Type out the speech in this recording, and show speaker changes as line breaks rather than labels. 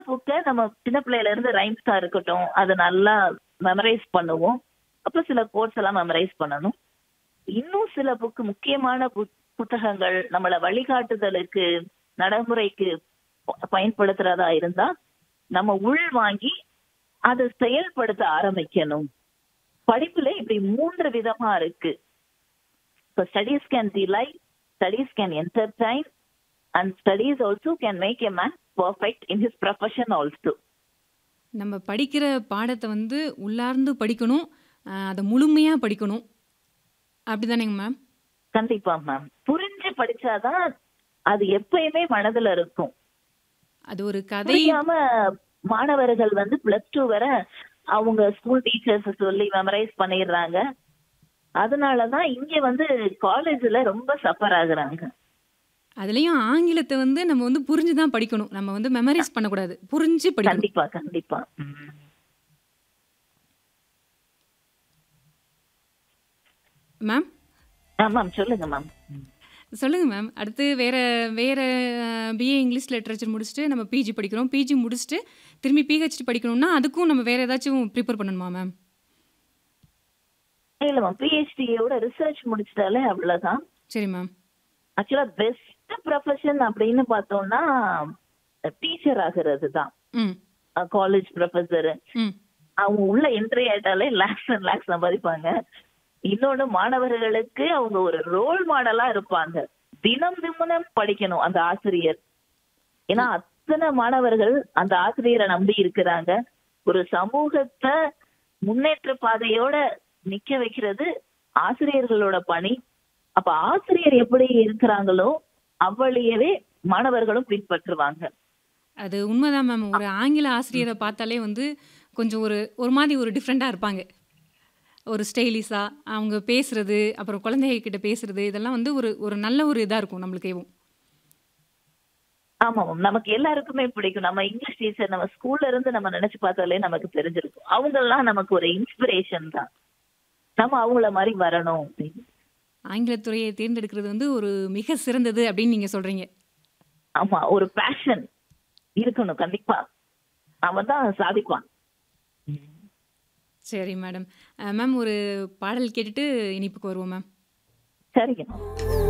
புக்க நம்ம சின்ன பிள்ளையில இருந்து ரைம்ஸா இருக்கட்டும் அதை நல்லா மெமரைஸ் பண்ணுவோம் அப்புறம் சில கோட்ஸ் எல்லாம் மெமரைஸ் பண்ணணும் இன்னும் சில புக் முக்கியமான புத்- புத்தகங்கள் நம்மள வழிகாட்டுதலுக்கு நடைமுறைக்கு ப- பயன்படுத்துறதா இருந்தா நம்ம உள் வாங்கி அதை செயல்படுத்த ஆரம்பிக்கணும் படிப்புல இப்படி மூன்று விதமா இருக்கு இப்போ studies can delight studies can entertain and studies also can make a man perfect in his profession also
நம்ம படிக்கிற பாடத்தை வந்து உள்ளார்ந்து படிக்கணும் அஹ், அதை முழுமையாக படிக்கணும் அப்படிதானேங்க மேம்
கண்டிப்பா மேம் புரிஞ்சு படிச்சாதான் அது எப்பயுமே மனதுல இருக்கும்
அது ஒரு கதை
புரியாம மாணவர்கள் வந்து பிளஸ் டூ வரை அவங்க ஸ்கூல் டீச்சர்ஸ் சொல்லி மெமரைஸ் பண்ணிடுறாங்க அதனாலதான் இங்க வந்து காலேஜ்ல ரொம்ப சஃபர் ஆகுறாங்க
அதுலேயும் ஆங்கிலத்தை வந்து நம்ம வந்து புரிஞ்சு தான் படிக்கணும் நம்ம வந்து மெமரைஸ் பண்ணக்கூடாது புரிஞ்சு படிக்கணும்
கண்டிப்பா கண்டிப்பா ம்.
மேம்
ஆ மேம் சொல்லுங்க மேம்
சொல்லுங்க மேம் அடுத்து வேற வேற பிஏ இங்கிலீஷ் லிட்ரேச்சர் முடிச்சுட்டு நம்ம பிஜி படிக்கிறோம் பிஜி முடிச்சுட்டு திரும்பி பிஹெச்டி படிக்கணும்னா அதுக்கும் நம்ம வேற ஏதாச்சும் ப்ரிப்பேர் பண்ணணுமா மேம்
இல்ல மேம் பிஹெச்டியோட ரிசர்ச் முடிச்சிட்டாலே அவ்வளவுதான்
சரி மேம்
ஆக்சுவலா பெஸ்ட் ப்ரொஃபஷன் அப்படின்னு பார்த்தோம்னா டீச்சர் ஆகிறது தான்
ம்
காலேஜ் ப்ரொஃபஸர்
ம்
அவங்க உள்ள என்ட்ரி ஆயிட்டாலே லேக்ஸ் அண்ட் லேக்ஸ் சம்பாதிப்பாங்க இன்னொன்னு மாணவர்களுக்கு அவங்க ஒரு ரோல் மாடலா இருப்பாங்க தினம் தினம் படிக்கணும் அந்த ஆசிரியர் ஏன்னா அத்தனை மாணவர்கள் அந்த ஆசிரியரை நம்பி இருக்கிறாங்க ஒரு சமூகத்தை முன்னேற்ற பாதையோட நிக்க வைக்கிறது ஆசிரியர்களோட பணி அப்ப ஆசிரியர் எப்படி இருக்கிறாங்களோ அவ்வளியவே மாணவர்களும் பின்பற்றுவாங்க
அது உண்மைதான் மேம் ஒரு ஆங்கில ஆசிரியரை பார்த்தாலே வந்து கொஞ்சம் ஒரு ஒரு மாதிரி ஒரு டிஃப்ரெண்ட்டாக இருப்பாங்க ஒரு ஸ்டைலிஷாக அவங்க பேசுறது அப்புறம் குழந்தைங்க கிட்ட பேசுறது இதெல்லாம் வந்து ஒரு ஒரு நல்ல ஒரு இதாக இருக்கும் நம்மளுக்கேவும்
ஆமா மேம் நமக்கு எல்லாருக்குமே பிடிக்கும் நம்ம இங்கிலீஷ் டீச்சர் நம்ம ஸ்கூல்ல இருந்து நம்ம நினைச்சு பார்த்தாலே நமக்கு தெரிஞ்சிருக்கும் அவங்க எல்லாம் நமக்கு ஒரு இன்ஸ்பிரேஷன் தான் நம்ம அவங்கள மாதிரி வரணும் அப்படின்னு
ஆங்கிலத்துறையை தேர்ந்தெடுக்கிறது வந்து ஒரு மிக சிறந்தது அப்படின்னு நீங்கள் சொல்கிறீங்க
ஆமா ஒரு பேஷன் இருக்கணும் கண்டிப்பா அவன் தான் சாதிப்பான்
சரி மேடம் மேம் ஒரு பாடல் கேட்டுட்டு இனிப்புக்கு வருவோம் மேம்
சரிங்க